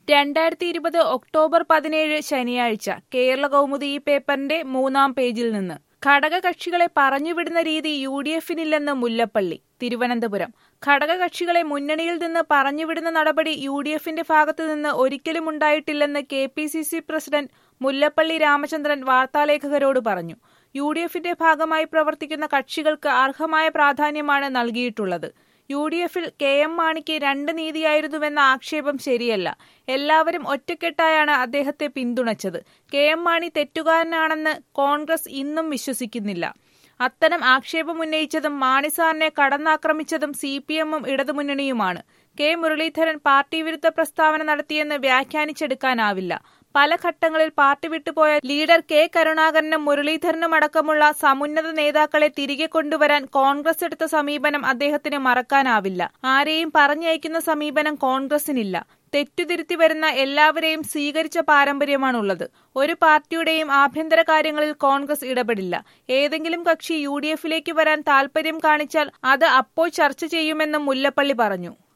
രണ്ടായിരത്തി ഇരുപത് ഒക്ടോബർ പതിനേഴ് ശനിയാഴ്ച കേരള കൗമുദി ഈ പേപ്പറിന്റെ മൂന്നാം പേജിൽ നിന്ന് ഘടകകക്ഷികളെ പറഞ്ഞുവിടുന്ന രീതി യു ഡി എഫിനില്ലെന്ന് മുല്ലപ്പള്ളി തിരുവനന്തപുരം ഘടകകക്ഷികളെ മുന്നണിയിൽ നിന്ന് പറഞ്ഞുവിടുന്ന നടപടി യു ഡി എഫിന്റെ ഭാഗത്തു നിന്ന് ഒരിക്കലും ഉണ്ടായിട്ടില്ലെന്ന് K P C C president Mullappally Ramachandran വാർത്താലേഖകരോട് പറഞ്ഞു യു ഡി എഫിന്റെ ഭാഗമായി പ്രവർത്തിക്കുന്ന കക്ഷികൾക്ക് അർഹമായ പ്രാധാന്യമാണ് നൽകിയിട്ടുള്ളത് യു ഡി എഫിൽ കെ എം മാണിക്ക് രണ്ട് നീതിയായിരുന്നുവെന്ന ആക്ഷേപം ശരിയല്ല എല്ലാവരും ഒറ്റക്കെട്ടായാണ് അദ്ദേഹത്തെ പിന്തുണച്ചത് കെ എം മാണി തെറ്റുകാരനാണെന്ന് കോൺഗ്രസ് ഇന്നും വിശ്വസിക്കുന്നില്ല അത്തരം ആക്ഷേപമുന്നയിച്ചതും മാണി സാറിനെ കടന്നാക്രമിച്ചതും സി പി എമ്മും ഇടതുമുന്നണിയുമാണ് കെ മുരളീധരൻ പാർട്ടി വിരുദ്ധ പ്രസ്താവന നടത്തിയെന്ന് വ്യാഖ്യാനിച്ചെടുക്കാനാവില്ല പല ഘട്ടങ്ങളിൽ പാർട്ടി വിട്ടുപോയ ലീഡർ കെ കരുണാകരനും മുരളീധരനും അടക്കമുള്ള സമുന്നത നേതാക്കളെ തിരികെ കൊണ്ടുവരാൻ കോൺഗ്രസ് എടുത്ത സമീപനം അദ്ദേഹത്തിന് മറക്കാനാവില്ല ആരെയും പറഞ്ഞയക്കുന്ന സമീപനം കോൺഗ്രസിനില്ല തെറ്റുതിരുത്തി വരുന്ന എല്ലാവരെയും സ്വീകരിച്ച പാരമ്പര്യമാണുള്ളത് ഒരു പാർട്ടിയുടെയും ആഭ്യന്തര കാര്യങ്ങളിൽ കോൺഗ്രസ് ഇടപെടില്ല ഏതെങ്കിലും കക്ഷി യു ഡി എഫിലേക്ക് വരാൻ താൽപര്യം കാണിച്ചാൽ അത് അപ്പോൾ ചർച്ച ചെയ്യുമെന്നും മുല്ലപ്പള്ളി പറഞ്ഞു